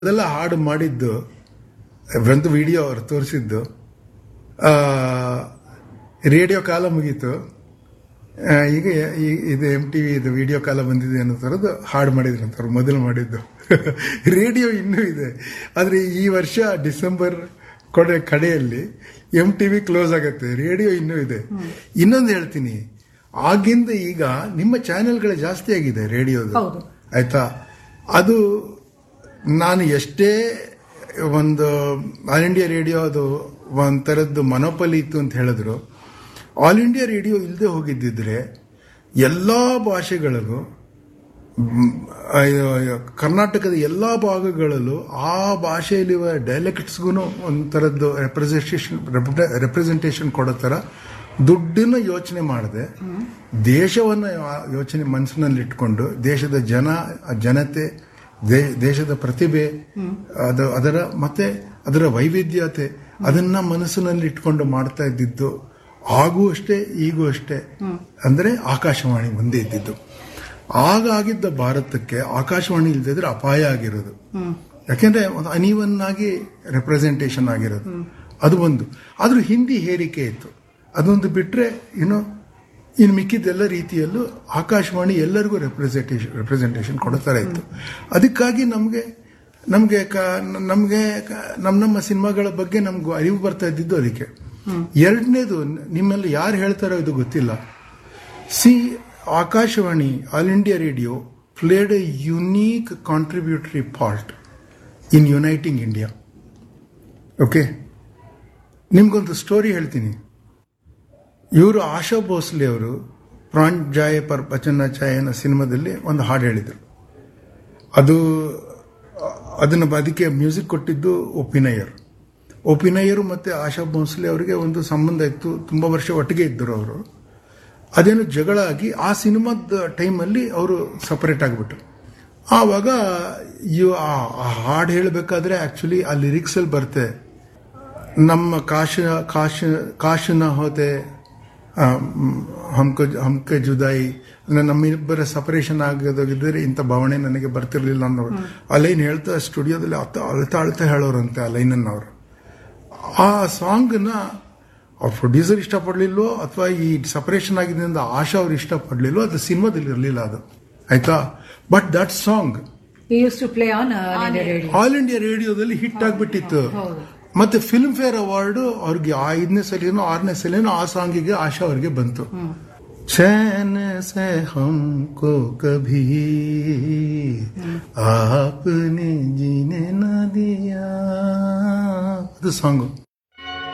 ಅದೆಲ್ಲ ಹಾಡು ಮಾಡಿದ್ದು ಒಂದು ವಿಡಿಯೋ ಅವ್ರು ತೋರಿಸಿದ್ದು ರೇಡಿಯೋ ಕಾಲ ಮುಗೀತು ಆ, ಈಗ ಈ- ಇದು ಎಮ್ ಟಿ ವಿ ಇದು ವಿಡಿಯೋ ಕಾಲ ಬಂದಿದೆ ಅನ್ನೋ ಥರದ್ದು ಹಾಡು ಮಾಡಿದ್ರು ಅಂತ ಅವ್ರು ಮೊದಲು ಮಾಡಿದ್ದು ರೇಡಿಯೋ ಇನ್ನೂ ಇದೆ ಆದರೆ ಈ ವರ್ಷ ಡಿಸೆಂಬರ್ ಕೊಡೆ ಕಡೆಯಲ್ಲಿ ಎಮ್ ಟಿ ವಿ ಕ್ಲೋಸ್ ಆಗುತ್ತೆ ರೇಡಿಯೋ ಇನ್ನೂ ಇದೆ ಇನ್ನೊಂದು ಹೇಳ್ತೀನಿ ಆಗಿಂದ ಈಗ ನಿಮ್ಮ ಚಾನೆಲ್ಗಳು ಜಾಸ್ತಿ ಆಗಿದೆ ರೇಡಿಯೋದು ಹೌದು. ಆಯ್ತಾ ಅದು ನಾನು ಎಷ್ಟೇ ಒಂದು ಆಲ್ ಇಂಡಿಯಾ ರೇಡಿಯೋ ಅದು ಒಂಥರದ್ದು ಮನೋಪಲಿ ಇತ್ತು ಅಂತ ಹೇಳಿದ್ರು ಆಲ್ ಇಂಡಿಯಾ ರೇಡಿಯೋ ಇಲ್ಲದೆ ಹೋಗಿದ್ದಿದ್ರೆ ಎಲ್ಲ ಭಾಷೆಗಳಿಗೂ ಮ್, ಅಯ್ಯೋ, ಅಯ್ಯೋ, ಕರ್ನಾಟಕದ ಎಲ್ಲ ಭಾಗಗಳಲ್ಲೂ ಆ ಭಾಷೆಯಲ್ಲಿರುವ ಡೈಲೆಕ್ಟ್ಸ್ಗೂ ಒಂಥರದ್ದು ರೆಪ್ರೆಸೆಂಟೇಷನ್ ರೆಪ್ರೆಸೆಂಟೇಷನ್ ಕೊಡೋ ಥರ ದುಡ್ಡನ್ನ ಯೋಚನೆ ಮಾಡದೆ ದೇಶವನ್ನು ಯೋಚನೆ ಮನಸ್ಸಿನಲ್ಲಿ ಇಟ್ಕೊಂಡು ದೇಶದ ಜನ ಜನತೆ ದೇ- ದೇಶದ ಪ್ರತಿಭೆ ಅದು ಅದರ ಮತ್ತೆ ಅದರ ವೈವಿಧ್ಯತೆ ಅದನ್ನ ಮನಸ್ಸಿನಲ್ಲಿ ಇಟ್ಕೊಂಡು ಮಾಡ್ತಾ ಇದ್ದಿದ್ದು ಆಗೂ ಅಷ್ಟೇ ಈಗೂ ಅಷ್ಟೇ ಅಂದ್ರೆ ಆಕಾಶವಾಣಿ ಮುಂದೆ ಇದ್ದಿದ್ದು ಆಗ ಆಗಿದ್ದ ಭಾರತಕ್ಕೆ ಆಕಾಶವಾಣಿ ಇಲ್ದಿದ್ರೆ ಅಪಾಯ ಆಗಿರೋದು ಯಾಕೆಂದ್ರೆ ಒಂದು ಅನೀವನ್ ಆಗಿ ರೆಪ್ರೆಸೆಂಟೇಷನ್ ಆಗಿರೋದು ಅದು ಒಂದು ಆದ್ರೂ ಹಿಂದಿ ಹೇರಿಕೆ ಇತ್ತು ಅದೊಂದು ಬಿಟ್ರೆ ಏನು ಇನ್ನು ಮಿಕ್ಕಿದ್ದೆಲ್ಲ ರೀತಿಯಲ್ಲೂ ಆಕಾಶವಾಣಿ ಎಲ್ಲರಿಗೂ ರೆಪ್ರೆಸೆಂಟೇಷನ್ ರೆಪ್ರೆಸೆಂಟೇಷನ್ ಕೊಡ್ತಾರೆ ಇತ್ತು ಅದಕ್ಕಾಗಿ ನಮಗೆ ನಮಗೆ ನಮಗೆ ನಮ್ಮ ನಮ್ಮ ಸಿನಿಮಾಗಳ ಬಗ್ಗೆ ನಮ್ಗೆ ಅರಿವು ಬರ್ತಾ ಇದ್ದಿದ್ದು ಅದಕ್ಕೆ ಎರಡನೇದು ನಿಮ್ಮಲ್ಲಿ ಯಾರು ಹೇಳ್ತಾರೋ ಇದು ಗೊತ್ತಿಲ್ಲ see Akashvani all India radio played a unique contributory part in uniting India okay ನಿಮ್ಗೊಂದು ಸ್ಟೋರಿ ಹೇಳ್ತೀನಿ ಇವರು ಆಶಾ ಭೋಸ್ಲೆ ಅವರು ಪ್ರಾಣ್ ಜಾಯ ಪರ್ ಬಚನ ಚಾಯ್ ಅನ್ನೋ ಸಿನಿಮಾದಲ್ಲಿ ಒಂದು ಹಾಡು ಹೇಳಿದರು ಅದು ಅದನ್ನು ಅದಕ್ಕೆ ಮ್ಯೂಸಿಕ್ ಕೊಟ್ಟಿದ್ದು ಒಪಿನಯ್ಯರ್ ಒಪಿನಯ್ಯರು ಮತ್ತು ಆಶಾ ಭೋಸ್ಲೆ ಅವರಿಗೆ ಒಂದು ಸಂಬಂಧ ಇತ್ತು ತುಂಬ ವರ್ಷ ಒಟ್ಟಿಗೆ ಇದ್ದರು ಅವರು ಅದೇನು ಜಗಳ ಆಗಿ ಆ ಸಿನಿಮಾದ ಟೈಮಲ್ಲಿ ಅವರು ಸಪರೇಟ್ ಆಗಿಬಿಟ್ರು ಆವಾಗ ಇವ್ ಆ ಆ ಹಾಡು ಹೇಳಬೇಕಾದ್ರೆ ಆ್ಯಕ್ಚುಲಿ ಆ ಲಿರಿಕ್ಸಲ್ಲಿ ಬರುತ್ತೆ ನಮ್ಮ ಕಾಶ ಕಾಶ ಕಾಶನ ಹೋತೆ ಆ, ಮ್, ಹಮ್ಕ ಹಮ್ಕೆ ಜುದಾಯಿ ಅಂದ್ರೆ ನಮ್ಮಿಬ್ಬರ ಸಪರೇಷನ್ ಆಗೋದಾಗಿದ್ದರೆ ಇಂಥ ಭಾವನೆ ನನಗೆ ಬರ್ತಿರ್ಲಿಲ್ಲ ಅನ್ನೋ ಆ ಲೈನ್ ಹೇಳ್ತಾ ಸ್ಟುಡಿಯೋದಲ್ಲಿ ಅತ್ತ ಅಳ್ತಾ ಅಳ್ತಾ ಹೇಳೋರಂತೆ ಆ ಲೈನನ್ನು ಅವರು ಆ ಸಾಂಗ್ನ ಅವ್ರ ಪ್ರೊಡ್ಯೂಸರ್ ಇಷ್ಟಪಡ್ಲಿಲ್ವೋ ಅಥವಾ ಈ ಸಪರೇಷನ್ ಆಗಿದ್ದರಿಂದ ಆಶಾ ಅವ್ರು ಇಷ್ಟಪಡ್ಲಿಲ್ವೋ ಅದು ಸಿನಿಮಾದಲ್ಲಿ ಇರಲಿಲ್ಲ ಅದು ಆಯ್ತಾ but that song We used to play on uh, All India Radio. All India ರೇಡಿಯೋದಲ್ಲಿ ಹಿಟ್ ಆಗ್ಬಿಟ್ಟಿತ್ತು ಹೌದು. ಮತ್ತೆ ಫಿಲ್ಮ್ ಫೇರ್ ಅವಾರ್ಡ್ ಅವ್ರಿಗೆ ಐದನೇ ಸಲಿನೋ ಆರನೇ ಸಲಿನೋ ಆ ಸಾಂಗಿಗೆ ಆಶಾ ಅವ್ರಿಗೆ ಬಂತು ಚैन से हमको कभी आपने जीने न दिया ಅದು ಸಾಂಗು